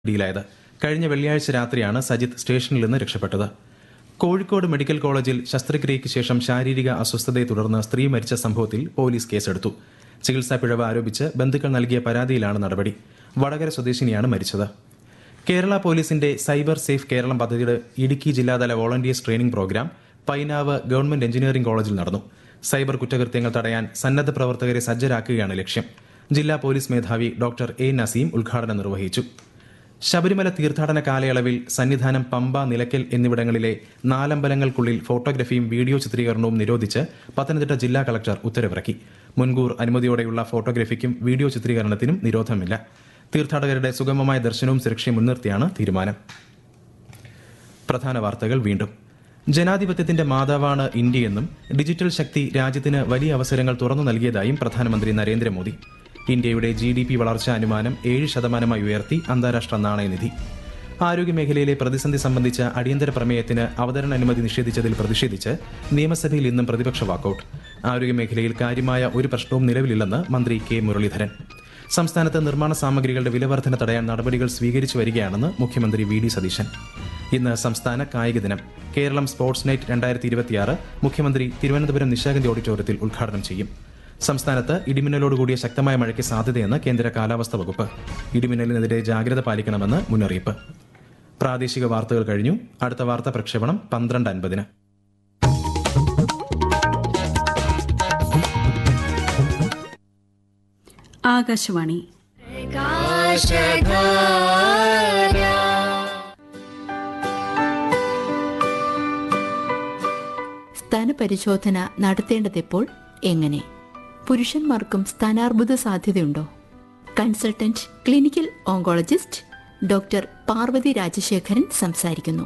പിടിയിലായത് കഴിഞ്ഞ വെള്ളിയാഴ്ച രാത്രിയാണ് സജിത്ത് സ്റ്റേഷനിൽ നിന്ന് രക്ഷപ്പെട്ടത് കോഴിക്കോട് മെഡിക്കൽ കോളേജിൽ ശസ്ത്രക്രിയയ്ക്ക് ശേഷം ശാരീരിക അസ്വസ്ഥതയെ തുടർന്ന് സ്ത്രീ മരിച്ച സംഭവത്തിൽ പോലീസ് കേസെടുത്തു ചികിത്സാ പിഴവ് ആരോപിച്ച് ബന്ധുക്കൾ നൽകിയ പരാതിയിലാണ് നടപടി വടകര സ്വദേശിനിയാണ് മരിച്ചത് കേരള പോലീസിന്റെ സൈബർ സേഫ് കേരളം പദ്ധതിയുടെ ഇടുക്കി ജില്ലാതല volunteers training programme Painavu government engineering കോളേജിൽ നടന്നു സൈബർ കുറ്റകൃത്യങ്ങൾ തടയാൻ സന്നദ്ധ പ്രവർത്തകരെ സജ്ജരാക്കുകയാണ് ലക്ഷ്യം ജില്ലാ പോലീസ് മേധാവി ഡോക്ടർ എ നസീം ഉദ്ഘാടനം നിർവഹിച്ചു ശബരിമല തീർത്ഥാടന കാലയളവിൽ സന്നിധാനം പമ്പ നിലയ്ക്കൽ എന്നിവിടങ്ങളിലെ നാലമ്പലങ്ങൾക്കുള്ളിൽ ഫോട്ടോഗ്രഫിയും വീഡിയോ ചിത്രീകരണവും നിരോധിച്ച് പത്തനംതിട്ട ജില്ലാ കളക്ടർ ഉത്തരവിറക്കി മുൻകൂർ അനുമതിയോടെയുള്ള ഫോട്ടോഗ്രഫിക്കും വീഡിയോ ചിത്രീകരണത്തിനും നിരോധനമില്ല തീർത്ഥാടകരുടെ സുഗമമായ ദർശനവും സുരക്ഷയും മുൻനിർത്തിയാണ് തീരുമാനം പ്രധാന വാർത്തകൾ വീണ്ടും ജനാധിപത്യത്തിന്റെ മാതാവാണ് ഇന്ത്യയെന്നും ഡിജിറ്റൽ ശക്തി രാജ്യത്തിന് വലിയ അവസരങ്ങൾ തുറന്നു നൽകിയതായും പ്രധാനമന്ത്രി നരേന്ദ്രമോദി ഇന്ത്യയുടെ ജി ഡി പി വളർച്ചാ അനുമാനം ഏഴ് ശതമാനമായി ഉയർത്തി അന്താരാഷ്ട്ര നാണയനിധി ആരോഗ്യമേഖലയിലെ പ്രതിസന്ധി സംബന്ധിച്ച അടിയന്തര പ്രമേയത്തിന് അവതരണ അനുമതി നിഷേധിച്ചതിൽ പ്രതിഷേധിച്ച് നിയമസഭയിൽ ഇന്നും പ്രതിപക്ഷ വാക്കൌട്ട് ആരോഗ്യമേഖലയിൽ കാര്യമായ ഒരു പ്രശ്നവും നിലവിലില്ലെന്ന് മന്ത്രി കെ മുരളീധരൻ സംസ്ഥാനത്ത് നിർമ്മാണ സാമഗ്രികളുടെ വിലവർധന തടയാൻ നടപടികൾ സ്വീകരിച്ചു വരികയാണെന്ന് മുഖ്യമന്ത്രി വി ഡി സതീശൻ ഇന്ന് സംസ്ഥാന കായിക ദിനം കേരളം സ്പോർട്സ് നൈറ്റ് രണ്ടായിരത്തി ഇരുപത്തിയാറ് മുഖ്യമന്ത്രി തിരുവനന്തപുരം നിശാഗന്ധി ഓഡിറ്റോറിയത്തിൽ ഉദ്ഘാടനം ചെയ്യും സംസ്ഥാനത്ത് ഇടിമിന്നലോടുകൂടിയ ശക്തമായ മഴയ്ക്ക് സാധ്യതയെന്ന് കേന്ദ്ര കാലാവസ്ഥാ വകുപ്പ് ഇടിമിന്നലിനെതിരെ ജാഗ്രത പാലിക്കണമെന്ന് മുന്നറിയിപ്പ് പ്രാദേശിക വാർത്തകൾ കഴിഞ്ഞു അടുത്ത വാർത്താ പ്രക്ഷേപണം പന്ത്രണ്ട് അൻപതിന് ആകാശവാണി സ്ഥാനപരിശോധന നടത്തേണ്ടതെപ്പോൾ എങ്ങനെ പുരുഷന്മാർക്കും സ്ഥാനാർബുദ സാധ്യതയുണ്ടോ consultant clinical oncologist doctor Parvathy Rajasekharan സംസാരിക്കുന്നു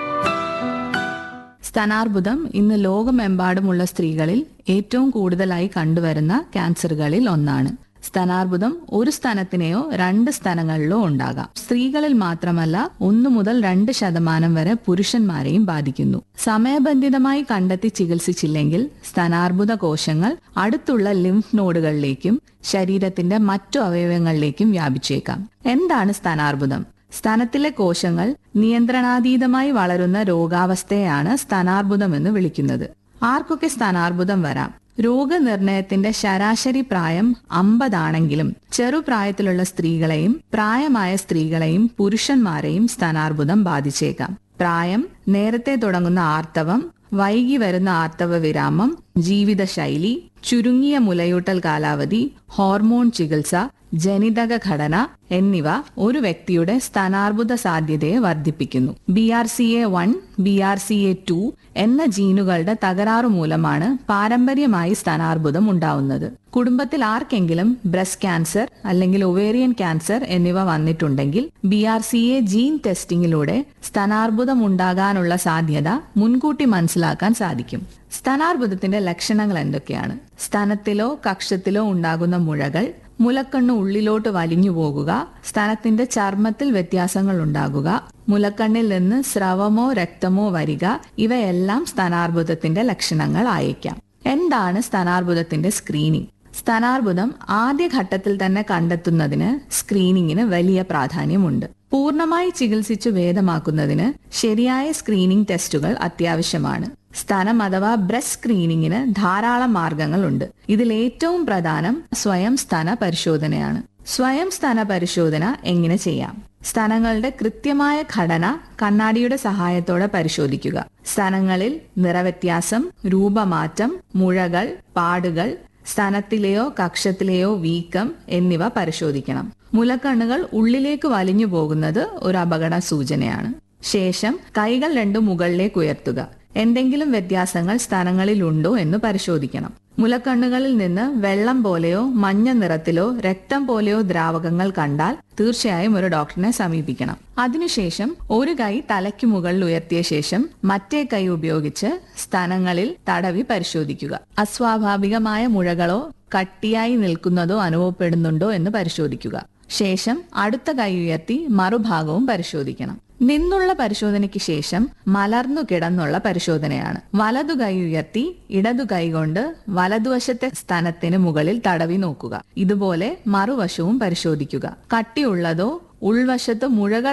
സ്ഥാനാർബുദം ഇന്ന് ലോകമെമ്പാടുമുള്ള സ്ത്രീകളിൽ ഏറ്റവും കൂടുതലായി കണ്ടുവരുന്ന ക്യാൻസറുകളിൽ ഒന്നാണ് സ്ഥാനാർബുദം ഒരു സ്ഥാനത്തിനെയോ രണ്ട് സ്ഥാനങ്ങളിലോ ഉണ്ടാകാം സ്ത്രീകളിൽ മാത്രമല്ല ഒന്നു മുതൽ രണ്ട് ശതമാനം വരെ പുരുഷന്മാരെയും ബാധിക്കുന്നു സമയബന്ധിതമായി കണ്ടെത്തി ചികിത്സിച്ചില്ലെങ്കിൽ സ്ഥാനാർബുദ കോശങ്ങൾ അടുത്തുള്ള ലിംഫ് നോഡുകളിലേക്കും ശരീരത്തിന്റെ മറ്റു അവയവങ്ങളിലേക്കും വ്യാപിച്ചേക്കാം എന്താണ് സ്ഥാനാർബുദം സ്തനത്തിലെ കോശങ്ങൾ നിയന്ത്രണാതീതമായി വളരുന്ന രോഗാവസ്ഥയാണ് സ്ഥാനാർബുദം എന്ന് വിളിക്കുന്നത് ആർക്കൊക്കെ സ്ഥാനാർബുദം വരാം രോഗനിർണയത്തിന്റെ ശരാശരി പ്രായം അമ്പതാണെങ്കിലും ചെറുപ്രായത്തിലുള്ള സ്ത്രീകളെയും പ്രായമായ സ്ത്രീകളെയും പുരുഷന്മാരെയും സ്ഥാനാർബുദം ബാധിച്ചേക്കാം പ്രായം നേരത്തെ തുടങ്ങുന്ന ആർത്തവം വൈകി വരുന്ന ആർത്തവ വിരാമം ജീവിതശൈലി ചുരുങ്ങിയ മുലയൂട്ടൽ കാലാവധി ഹോർമോൺ ചികിത്സ ജനിതക ഘടന എന്നിവ ഒരു വ്യക്തിയുടെ സ്ഥാനാർബുദ സാധ്യതയെ വർദ്ധിപ്പിക്കുന്നു B R C A one B R C A two എന്ന ജീനുകളുടെ തകരാറു മൂലമാണ് പാരമ്പര്യമായി സ്ഥാനാർബുദം ഉണ്ടാവുന്നത് കുടുംബത്തിൽ ആർക്കെങ്കിലും ബ്രസ്റ്റ് ക്യാൻസർ അല്ലെങ്കിൽ ഒവേറിയൻ ക്യാൻസർ എന്നിവ വന്നിട്ടുണ്ടെങ്കിൽ B R C A gene ടെസ്റ്റിംഗിലൂടെ സ്ഥാനാർബുദം ഉണ്ടാകാനുള്ള സാധ്യത മുൻകൂട്ടി മനസ്സിലാക്കാൻ സാധിക്കും സ്ഥാനാർബുദത്തിന്റെ ലക്ഷണങ്ങൾ എന്തൊക്കെയാണ് സ്തനത്തിലോ കക്ഷത്തിലോ ഉണ്ടാകുന്ന മുഴകൾ മുലക്കണ്ണ് ഉള്ളിലോട്ട് വലിഞ്ഞു പോകുക സ്തനത്തിന്റെ ചർമ്മത്തിൽ വ്യത്യാസങ്ങൾ ഉണ്ടാകുക മുലക്കണ്ണിൽ നിന്ന് സ്രവമോ രക്തമോ വരിക ഇവയെല്ലാം സ്ഥാനാർബുദത്തിന്റെ ലക്ഷണങ്ങൾ ആയേക്കാം എന്താണ് സ്ഥാനാർബുദത്തിന്റെ സ്ക്രീനിംഗ് സ്ഥാനാർബുദം ആദ്യഘട്ടത്തിൽ തന്നെ കണ്ടെത്തുന്നതിന് സ്ക്രീനിങ്ങിന് വലിയ പ്രാധാന്യമുണ്ട് പൂർണ്ണമായി ചികിത്സിച്ചു ഭേദമാക്കുന്നതിന് ശരിയായ സ്ക്രീനിംഗ് ടെസ്റ്റുകൾ അത്യാവശ്യമാണ് സ്തനം അഥവാ ബ്രസ്റ്റ് സ്ക്രീനിങ്ങിന് ധാരാളം മാർഗങ്ങളുണ്ട് ഇതിൽ ഏറ്റവും പ്രധാനം സ്വയം സ്തന പരിശോധനയാണ് സ്വയം സ്തന പരിശോധന എങ്ങനെ ചെയ്യാം സ്തനങ്ങളുടെ കൃത്യമായ ഘടന കണ്ണാടിയുടെ സഹായത്തോടെ പരിശോധിക്കുക സ്തനങ്ങളിൽ നിറവ്യത്യാസം രൂപമാറ്റം മുഴകൾ പാടുകൾ സ്തനത്തിലെയോ കക്ഷത്തിലെയോ വീക്കം എന്നിവ പരിശോധിക്കണം മുലക്കണ്ണുകൾ ഉള്ളിലേക്ക് വലിഞ്ഞു പോകുന്നത് ഒരു അപകട സൂചനയാണ് ശേഷം കൈകൾ രണ്ടും മുകളിലേക്ക് ഉയർത്തുക എന്തെങ്കിലും വ്യത്യാസങ്ങൾ സ്ഥാനങ്ങളിലുണ്ടോ എന്ന് പരിശോധിക്കണം മുലക്കണ്ണുകളിൽ നിന്ന് വെള്ളം പോലെയോ മഞ്ഞ നിറത്തിലോ രക്തം പോലെയോ ദ്രാവകങ്ങൾ കണ്ടാൽ തീർച്ചയായും ഒരു ഡോക്ടറിനെ സമീപിക്കണം അതിനുശേഷം ഒരു കൈ തലയ്ക്ക് മുകളിൽ ഉയർത്തിയ ശേഷം മറ്റേ കൈ ഉപയോഗിച്ച് സ്തനങ്ങളിൽ തടവി പരിശോധിക്കുക അസ്വാഭാവികമായ മുഴകളോ കട്ടിയായി നിൽക്കുന്നതോ അനുഭവപ്പെടുന്നുണ്ടോ എന്ന് പരിശോധിക്കുക ശേഷം അടുത്ത കൈ ഉയർത്തി മറുഭാഗവും പരിശോധിക്കണം നിന്നുള്ള പരിശോധനയ്ക്ക് ശേഷം മലർന്നു കിടന്നുള്ള പരിശോധനയാണ് വലതു കൈ ഉയർത്തി ഇടതു കൈ കൊണ്ട് വലതുവശത്തെ സ്ഥലത്തിന് മുകളിൽ തടവി നോക്കുക ഇതുപോലെ മറുവശവും പരിശോധിക്കുക കട്ടിയുള്ളതോ ഉൾവശത്ത് മുഴകൾ